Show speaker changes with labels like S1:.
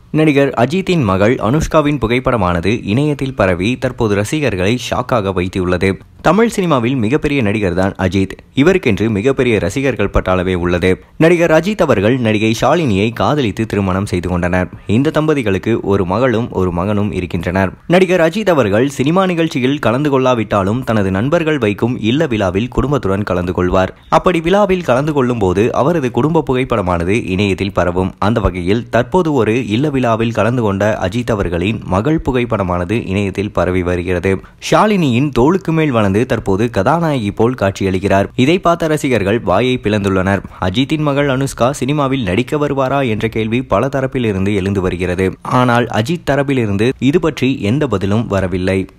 S1: நடிகர் அஜித்தின் மகள் அனுஷ்காவின் புகைப்படமானது இணையத்தில் பரவி தற்போது ரசிகர்களை ஷாக்காக வைத்துள்ளது தமிழ் சினிமாவில் மிகப்பெரிய நடிகர் தான் அஜித் இவருக்கென்று மிகப்பெரிய ரசிகர்கள் பட்டாளவே உள்ளது நடிகர் அஜித் அவர்கள் நடிகை ஷாலினியை காதலித்து திருமணம் செய்து கொண்டனர் இந்த தம்பதிகளுக்கு ஒரு மகளும் ஒரு மகனும் இருக்கின்றனர் நடிகர் அஜித் அவர்கள் சினிமா நிகழ்ச்சியில் கலந்து கொள்ளாவிட்டாலும் தனது நண்பர்கள் வைக்கும் இல்ல விழாவில் குடும்பத்துடன் கலந்து கொள்வார் அப்படி விழாவில் கலந்து கொள்ளும் போது அவரது குடும்ப புகைப்படமானது இணையத்தில் பரவும் அந்த வகையில் தற்போது ஒரு இல்ல விழாவில் கலந்து கொண்ட அஜித் அவர்களின் மகள் புகைப்படமானது இணையத்தில் பரவி வருகிறது ஷாலினியின் தோளுக்கு மேல் வளர்ந்து தற்போது கதாநாயகி போல் காட்சியளிக்கிறார் இதை பார்த்த ரசிகர்கள் வாயை பிளந்துள்ளனர் அஜித்தின் மகள் அனுஷ்கா சினிமாவில் நடிக்க வருவாரா என்ற கேள்வி பல தரப்பில் இருந்து எழுந்து வருகிறது ஆனால் அஜித் தரப்பிலிருந்து இது பற்றி எந்த பதிலும் வரவில்லை